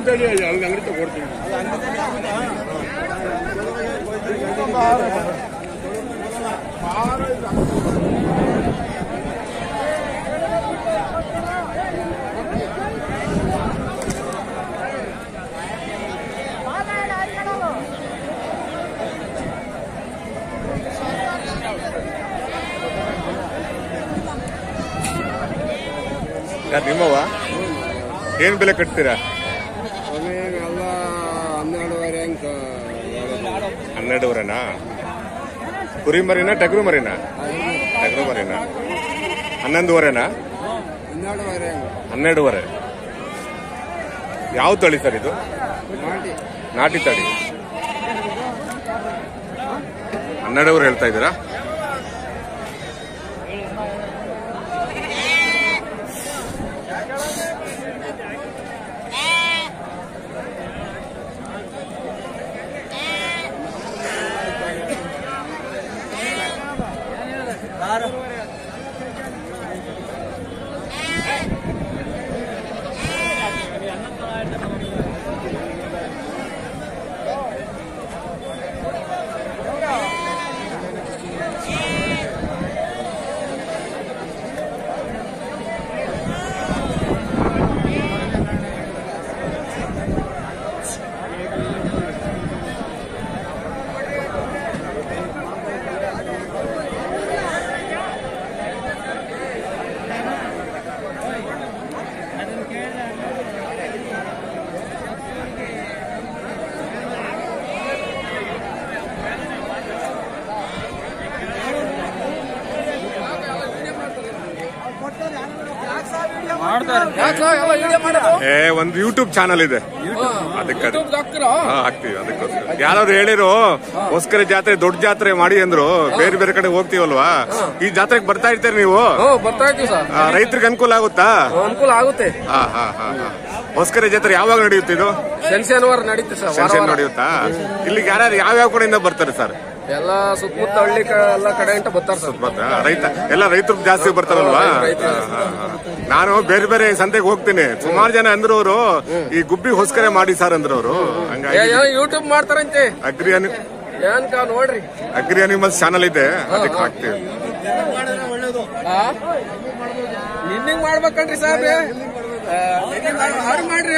ತಡಿ ಅಲ್ಲಿ ಅಂಗಡಿ ತಗೊಡ್ತೀನಿ ಯಾರು ನಿಮ್ಮವ ಏನ್ ಬೆಲೆ ಕಟ್ತೀರಾ ಎಲ್ಲ ಹನ್ನೆರಡುವರೆ ಹಂಗ ಹನ್ನೆರಡುವರೆನಾ ಕುರಿ ಮರಿನಾ ಟಗರು ಮರಿನಾ ಟಗರು ಮರಿನಾ ಹನ್ನೊಂದುವರೆನಾ ಹನ್ನೆರಡುವರೆ ಹಂಗ ಹನ್ನೆರಡುವರೆ ಯಾವ ತಳಿ ಸರ್ ಇದು ಮಾಡಿ ನಾಟಿ ತಳಿ ಹನ್ನೆರಡುವರೆ ಹೇಳ್ತಾ ಇದ್ದೀರಾ ಏ ಒಂದು ಯೂಟ್ಯೂಬ್ ಚಾನಲ್ ಇದೆ ಅದಕ್ಕೆ ಅದು- ಹಾ, ಹಾಕ್ತೀವಿ ಅದಕ್ಕೋಸ್ಕರ ಯಾರಾದ್ರು ಹೇಳಿರು ಹೊಸ್ಕರ ಜಾತ್ರೆ ದೊಡ್ಡ ಜಾತ್ರೆ ಮಾಡಿ ಅಂದ್ರು ಬೇರೆ ಬೇರೆ ಕಡೆ ಹೋಗ್ತೀವಲ್ವಾ ಈ ಜಾತ್ರೆಗೆ ಬರ್ತಾ ಇರ್ತೀರಿ ನೀವು ಹ್ಮ್ ಬರ್ತಾ ಇದ್ದೀವಿ ಸರ್ ಆ, ರೈತರಿಗೆ ಅನುಕೂಲ ಆಗುತ್ತಾ ಅನುಕೂಲ ಆಗುತ್ತೆ ಹಾ ಹಾ ಹಾ ಹಾ ಹೊಸ್ಕರ ಜಾತ್ರೆ ಯಾವಾಗ ನಡೆಯುತ್ತೆ ಇದು ಶನಿ ಶನಿವಾರ ನಡೀತೆ ಸರ್ ವಾರ ಸೆನ್ಸನ್ ವಾರ. ನಡೆಯುತ್ತಾ ಇಲ್ಲಿಗೆ ಯಾರ್ಯಾರು ಯಾವ ಯಾವ ಕಡೆಯಿಂದ ಬರ್ತಾರೆ ಸರ್ ಎಲ್ಲ ಸುತ್ತಮುತ್ತ ಹಳ್ಳಿ ಕ- ಎಲ್ಲ ಕಡೆಯಿಂದ ಬರ್ತಾರೆ ಸರ್ ಬರ್ತಾರಾ? ರೈತ ಎಲ್ಲ ರೈತರು ಜಾಸ್ತಿ ಬರ್ತಾರಲ್ವಾ ರೈತರು ಹಾ, ಹಾ, ಹಾ. ನಾನು ಬೇರೆ ಬೇರೆ ಸಂತೆಗೆ ಹೋಗ್ತೀನಿ ಸುಮಾರು ಜನ ಅಂದ್ರು ಅವರು ಈ ಗುಬ್ಬಿ ಹೊಸ್ಕರ ಮಾಡಿ ಸರ್ ಅಂದ್ರು ಅವರು ಹಂಗಾಗಿ ಯೂಟ್ಯೂಬ್ ಮಾಡ್ತಾರಂತೆ ಅಗ್ರಿ ಅನಿ ಏನ್ ಕಾ ನೋಡ್ರಿ ಅಗ್ರಿ ಅನಿಮಲ್ಸ್ ಚಾನಲ್ ಇದೆ ಅದಕ್ಕೆ ಹಾಕ್ತೀವಿ ಆ? ನಿನ್ನಿಂಗ್ ಮಾಡ್ಬೇಕನ್ರಿ ಸಾಹೇಬ್ರೆ ಆ, ನಿನ್ನಿಂಗ್ ಮಾಡ್- ಅವ್ರ್ ಮಾಡ್ರಿ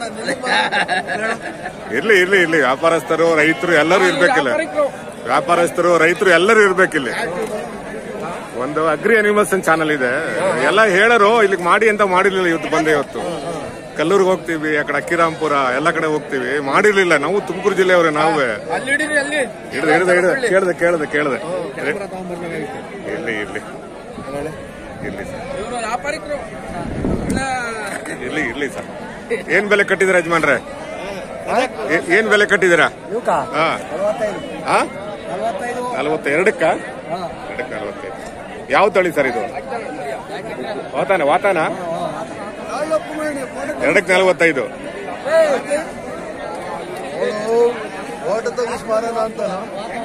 ಇರ್ಲಿ ಇರ್ಲಿ ಇರ್ಲಿ ವ್ಯಾಪಾರಸ್ಥರು ರೈತರು ಎಲ್ಲರೂ ಇರ್ಬೇಕಿಲ್ಲ ವ್ಯಾಪಾರಿಕ್ರು. ವ್ಯಾಪಾರಸ್ಥರು ರೈತರು ಎಲ್ಲರೂ ಇರ್ಬೇಕಿಲ್ಲಿ ಒಂದು ಅಗ್ರಿ ಅನಿಮಲ್ಸ್ ಚಾನಲ್ ಇದೆ ಎಲ್ಲ ಹೇಳರು ಇಲ್ಲಿಗೆ ಮಾಡಿ ಅಂತ ಮಾಡಿರ್ಲಿಲ್ಲ ಇವತ್ತು ಬಂದೆ ಇವತ್ತು ಕಲ್ಲೂರ್ಗೆ ಹೋಗ್ತೀವಿ ಆ ಕಡೆ ಅಕ್ಕಿರಾಂಪುರ ಎಲ್ಲ ಕಡೆ ಹೋಗ್ತೀವಿ ಮಾಡಿರ್ಲಿಲ್ಲ ನಾವು ತುಮಕೂರು ಜಿಲ್ಲೆಯವ್ರೆ ನಾವೇ ಅಲ್ಲಿ ಹಿಡೀರಿ ಅಲ್ಲಿ ಹಿಡ್ದು ಹಿಡ್ದು ಹಿಡ್ದು ಕೇಳ್ದೆ ಕೇಳ್ದೆ ಕೇಳ್ದೆ ಇರ್ಲಿ ಇರ್ಲಿ ಇರ್ಲಿ ಸರ್ ಇವರು ವ್ಯಾಪಾರಿಕರು ಇರ್ಲಿ ಇರ್ಲಿ ಸರ್ ಏನ್ ಬೆಲೆ ಕಟ್ಟಿದಿರ ಯಜಮಾನ್ರೆ ಏ- ಏನ್ ಬೆಲೆ ಕಟ್ಟಿದಿರಾ ಹಾ ಹಾ ನಲವತ್ತ ಎರಡಕ್ಕ ಎರಡಕ್ಕ ನಲವತ್ತೈದು ಯಾವ ತಳಿ ಸರ್ ಇದು ವಾತಾನ ವಾತಾನ ಎರಡಕ್ಕೆ ನಲವತ್ತೈದು ಓಟ ತೆಗಿಸ್ ಮಾರೋಣ ಅಂತ